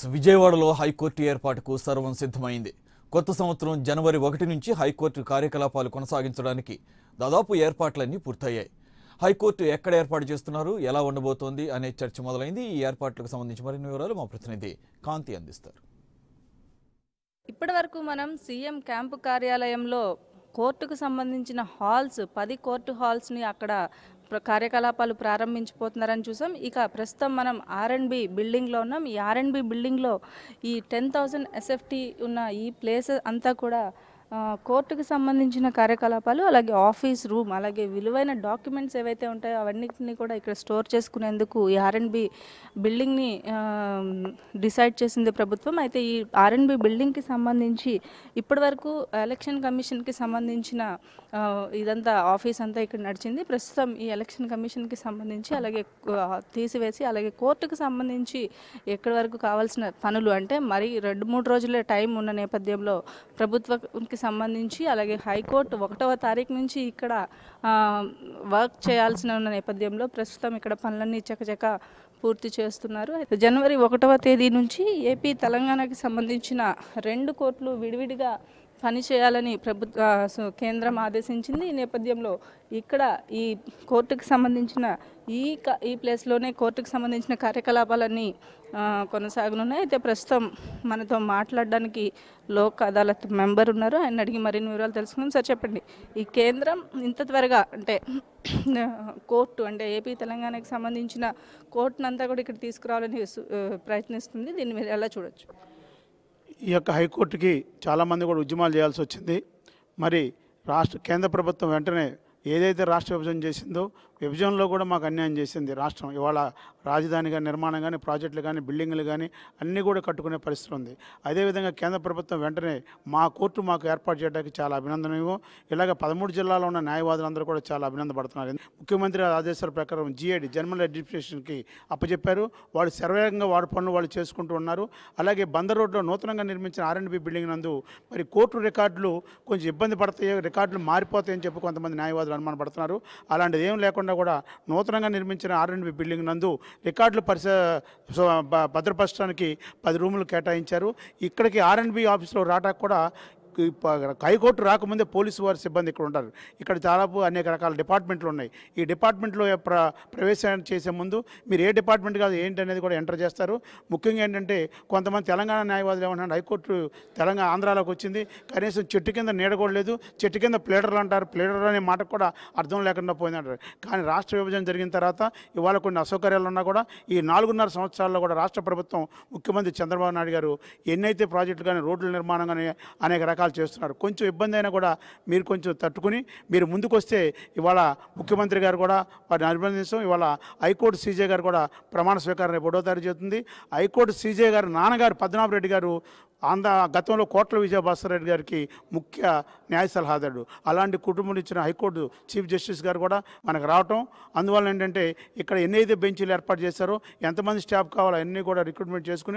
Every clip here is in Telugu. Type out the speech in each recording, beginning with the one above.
విజయవాడలో హైకోర్టు ఏర్పాటుకు సర్వం సిద్ధమైంది కొత్త సంవత్సరం జనవరి ఒకటి నుంచి హైకోర్టు కార్యకలాపాలు కొనసాగించడానికి దాదాపు ఏర్పాట్లన్నీ పూర్తయ్యాయి హైకోర్టు ఎక్కడ ఏర్పాటు చేస్తున్నారు ఎలా ఉండబోతోంది అనే చర్చ మొదలైంది ఈ ఏర్పాట్లకు సంబంధించి మరిన్ని వివరాలు మా ప్రతినిధి కాంతి అందిస్తారు ఇప్పటివరకు మనం సీఎం క్యాంపు కార్యాలయంలో కోర్టుకు సంబంధించిన హాల్స్ పది కోర్టు హాల్స్ని అక్కడ ప్ర- కార్యకలాపాలు ప్రారంభించిపోతున్నారని చూసాం ఇక ప్రస్తుతం మనం ఆర్ఎండ్బి బిల్డింగ్లో ఉన్నాం ఈ ఆర్ఎండ్బి బిల్డింగ్లో ఈ టెన్ థౌజండ్ ఎస్ఎఫ్టీ ఉన్న ఈ ప్లేస్ అంతా కూడా ఆ, కోర్టుకు సంబంధించిన కార్యకలాపాలు అలాగే ఆఫీస్ రూమ్ అలాగే విలువైన డాక్యుమెంట్స్ ఏవైతే ఉంటాయో అవన్నిటిని కూడా ఇక్కడ స్టోర్ చేసుకునేందుకు ఈ ఆర్ఎండ్బి బిల్డింగ్ని ఆ, డిసైడ్ చేసింది ప్రభుత్వం అయితే ఈ ఆర్ఎండ్బి బిల్డింగ్కి సంబంధించి ఇప్పటివరకు ఎలక్షన్ కమిషన్కి సంబంధించిన ఆ, ఇదంతా ఆఫీస్ అంతా ఇక్కడ నడిచింది ప్రస్తుతం ఈ ఎలక్షన్ కమిషన్కి సంబంధించి అలాగే ఆ, తీసివేసి అలాగే కోర్టుకు సంబంధించి ఎక్కడి వరకు కావాల్సిన పనులు అంటే మరి రెండు మూడు రోజులే టైం ఉన్న నేపథ్యంలో ప్రభుత్వంకి సంబంధించి అలాగే హైకోర్టు ఒకటవ తారీఖు నుంచి ఇక్కడ ఆ, వర్క్ చేయాల్సిన ఉన్న నేపథ్యంలో ప్రస్తుతం ఇక్కడ పనులన్నీ చకచక పూర్తి చేస్తున్నారు అయితే జనవరి ఒకటవ తేదీ నుంచి ఏపీ తెలంగాణకి సంబంధించిన రెండు కోర్టులు విడివిడిగా పనిచేయాలని ప్రభుత్వ ఆ, సో కేంద్రం ఆదేశించింది ఈ నేపథ్యంలో ఇక్కడ ఈ కోర్టుకు సంబంధించిన ఈ క- ఈ ప్లేస్లోనే కోర్టుకు సంబంధించిన కార్యకలాపాలన్నీ ఆ, కొనసాగనున్నాయి అయితే ప్రస్తుతం మనతో మాట్లాడడానికి లోక్ అదాలత్ మెంబర్ ఉన్నారు ఆయన అడిగి మరిన్ని వివరాలు తెలుసుకుందాం సార్ చెప్పండి ఈ కేంద్రం ఇంత త్వరగా అంటే కోర్టు అంటే ఏపీ తెలంగాణకి సంబంధించిన కోర్టునంతా కూడా ఇక్కడ తీసుకురావాలని సు- ఆ, ప్రయత్నిస్తుంది దీన్ని మీరు ఎలా చూడొచ్చు ఈ యొక్క హైకోర్టుకి చాలామంది కూడా ఉద్యమాలు చేయాల్సి వచ్చింది మరి రాష్ట్ర కేంద్ర ప్రభుత్వం వెంటనే ఏదైతే రాష్ట్ర విభజన చేసిందో విభజనలో కూడా మాకు అన్యాయం చేసింది రాష్ట్రం ఇవాళ రాజధాని కానీ నిర్మాణం కానీ ప్రాజెక్టులు కానీ బిల్డింగ్లు కానీ అన్నీ కూడా కట్టుకునే పరిస్థితి ఉంది అదేవిధంగా కేంద్ర ప్రభుత్వం వెంటనే మా కోర్టు మాకు ఏర్పాటు చేయడానికి చాలా అభినందనమేమో ఇలాగ పదమూడు జిల్లాలో ఉన్న న్యాయవాదులందరూ కూడా చాలా అభినందపడుతున్నారు ముఖ్యమంత్రి ఆదేశాల ప్రకారం జిఐడి జనరల్ అడ్మినిస్ట్రేషన్కి అప్పచెప్పారు వాళ్ళు శరవేగంగా వాడి పనులు వాళ్ళు చేసుకుంటూ ఉన్నారు అలాగే బందర్ రోడ్లో నూతనంగా నిర్మించిన ఆర్ఎండ్బి బిల్డింగ్ నందు మరి కోర్టు రికార్డులు కొంచెం ఇబ్బంది పడతాయి రికార్డులు మారిపోతాయని చెప్పి కొంతమంది న్యాయవాదులు అనుమానపడుతున్నారు అలాంటిది ఏం లేకుండా కూడా నూతనంగా నిర్మించిన ఆర్ఎండ్బి బిల్డింగ్ నందు రికార్డులు పరిశ సో భ- భద్రపరచడానికి పది రూములు కేటాయించారు ఇక్కడికి ఆర్ఎండ్బి ఆఫీస్లో రావడానికి కూడా ఈ ప- హైకోర్టు రాకముందే పోలీసు వారి సిబ్బంది ఇక్కడ ఉంటారు ఇక్కడ దాదాపు అనేక రకాల డిపార్ట్మెంట్లు ఉన్నాయి ఈ డిపార్ట్మెంట్లో ప్ర ప్రవేశం చేసే ముందు మీరు ఏ డిపార్ట్మెంట్ కాదు ఏంటి అనేది కూడా ఎంటర్ చేస్తారు ముఖ్యంగా ఏంటంటే కొంతమంది తెలంగాణ న్యాయవాదులు ఏమంటారు హైకోర్టు తెలంగాణ ఆంధ్రాలోకి వచ్చింది కనీసం చెట్టు కింద నీడ కూడా లేదు చెట్టు కింద ప్లేడర్లు అంటారు ప్లేడర్ అనే మాట కూడా అర్థం లేకుండా పోయిందంటారు కానీ రాష్ట్ర విభజన జరిగిన తర్వాత ఇవాళ కొన్ని అసౌకర్యాలు ఉన్నా కూడా ఈ నాలుగున్నర సంవత్సరాల్లో కూడా రాష్ట్ర ప్రభుత్వం ముఖ్యమంత్రి చంద్రబాబు నాయుడు గారు ఎన్నైతే ప్రాజెక్టులు కానీ రోడ్ల నిర్మాణం కానీ అనేక రకాలు చేస్తున్నారు కొంచెం ఇబ్బంది అయినా కూడా మీరు కొంచెం తట్టుకుని మీరు ముందుకు వస్తే ఇవాళ ముఖ్యమంత్రి గారు కూడా వారిని అభినందించడం ఇవాళ హైకోర్టు సీజే గారు కూడా ప్రమాణ స్వీకారం రేపు ఒకటో తారీఖు చేస్తుంది హైకోర్టు సీజే గారు నాన్నగారు పద్మనాభ రెడ్డి గారు ఆంధ్ర గతంలో కోట్ల విజయభాస్కర్ రెడ్డి గారికి ముఖ్య న్యాయ సలహాదారుడు అలాంటి కుటుంబం ఇచ్చిన హైకోర్టు చీఫ్ జస్టిస్ గారు కూడా మనకు రావటం అందువల్ల ఏంటంటే ఇక్కడ ఎన్నైతే బెంచీలు ఏర్పాటు చేశారో ఎంతమంది స్టాఫ్ కావాలో అన్నీ కూడా రిక్రూట్మెంట్ చేసుకుని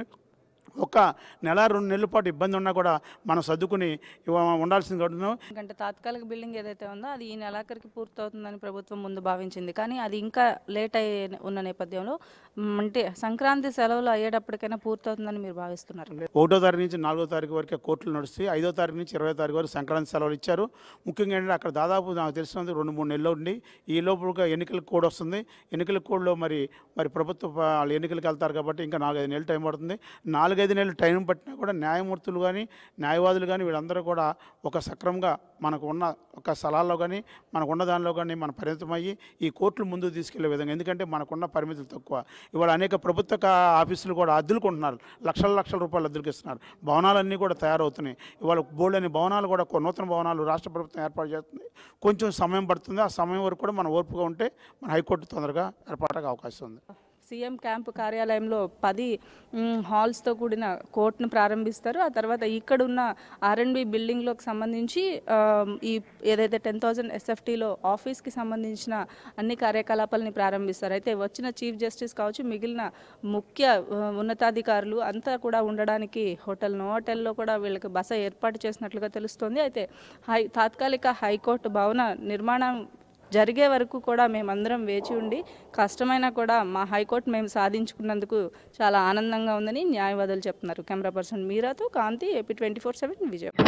ఒక నెల రెండు నెలల పాటు ఇబ్బంది ఉన్నా కూడా మనం సర్దుకుని ఇవ- ఉండాల్సింది కూడా ఎందుకంటే తాత్కాలిక బిల్డింగ్ ఏదైతే ఉందో అది ఈ నెలాఖరికి పూర్తవుతుందని ప్రభుత్వం ముందు భావించింది కానీ అది ఇంకా లేట్ అయ్యే ఉన్న నేపథ్యంలో మ్, అంటే సంక్రాంతి సెలవులు అయ్యేటప్పటికైనా పూర్తవుతుందని మీరు భావిస్తున్నారు ఒకటో తారీఖు నుంచి నాలుగో తారీఖు వరకే కోర్టులు నడుస్తాయి ఐదో తారీఖు నుంచి ఇరవై తారీఖు వరకు సంక్రాంతి సెలవులు ఇచ్చారు ముఖ్యంగా ఏంటంటే అక్కడ దాదాపు నాకు తెలిసినందుకు రెండు మూడు నెలలు ఉండి ఈ లోపుగా ఎన్నికల కోడ్ వస్తుంది ఎన్నికల కోడ్లో మరి మరి ప్రభుత్వ ప- వాళ్ళు ఎన్నికలకు వెళ్తారు కాబట్టి ఇంకా నాలుగైదు నెలలు టైం పడుతుంది నాలుగైదు నెలలు టైం పట్టినా కూడా న్యాయమూర్తులు కానీ న్యాయవాదులు కానీ వీళ్ళందరూ కూడా ఒక సక్రమంగా మనకు ఉన్న ఒక స్థలాల్లో కానీ మనకు ఉన్న దానిలో కానీ మన పరిమితమయ్యి ఈ కోర్టులు ముందుకు తీసుకెళ్లే విధంగా ఎందుకంటే మనకున్న పరిమితులు తక్కువ ఇవాళ అనేక ప్రభుత్వ కా- ఆఫీసులు కూడా అద్దెలుకుంటున్నారు లక్షల లక్షల రూపాయలు అద్దెలకు ఇస్తున్నారు భవనాలన్నీ కూడా తయారవుతున్నాయి ఇవాళ బోల్డ్ అనే భవనాలు కూడా కొ- నూతన భవనాలు రాష్ట్ర ప్రభుత్వం ఏర్పాటు చేస్తుంది కొంచెం సమయం పడుతుంది ఆ సమయం వరకు కూడా మనం ఓర్పుగా ఉంటే మన హైకోర్టు తొందరగా ఏర్పాటుగా అవకాశం ఉంది సీఎం క్యాంపు కార్యాలయంలో పది మ్, హాల్స్తో కూడిన కోర్టును ప్రారంభిస్తారు ఆ తర్వాత ఇక్కడున్న ఆర్ఎండ్బి బిల్డింగ్లోకి సంబంధించి ఆ, ఈ ఏదైతే టెన్ థౌజండ్ ఎస్ఎఫ్టీలో ఆఫీస్కి సంబంధించిన అన్ని కార్యకలాపాలని ప్రారంభిస్తారు అయితే వచ్చిన చీఫ్ జస్టిస్ కావచ్చు మిగిలిన ముఖ్య ఆ, ఉన్నతాధికారులు అంతా కూడా ఉండడానికి హోటల్ నోటెల్లో కూడా వీళ్ళకి బస ఏర్పాటు చేసినట్లుగా తెలుస్తోంది అయితే హై తాత్కాలిక హైకోర్టు భవన నిర్మాణం జరిగే వరకు కూడా మేమందరం వేచి ఉండి కష్టమైనా కూడా మా హైకోర్టు మేము సాధించుకున్నందుకు చాలా ఆనందంగా ఉందని న్యాయవాదులు చెప్తున్నారు కెమెరా పర్సన్ మీరాతో Kanthi AP twenty four seven Vijayawada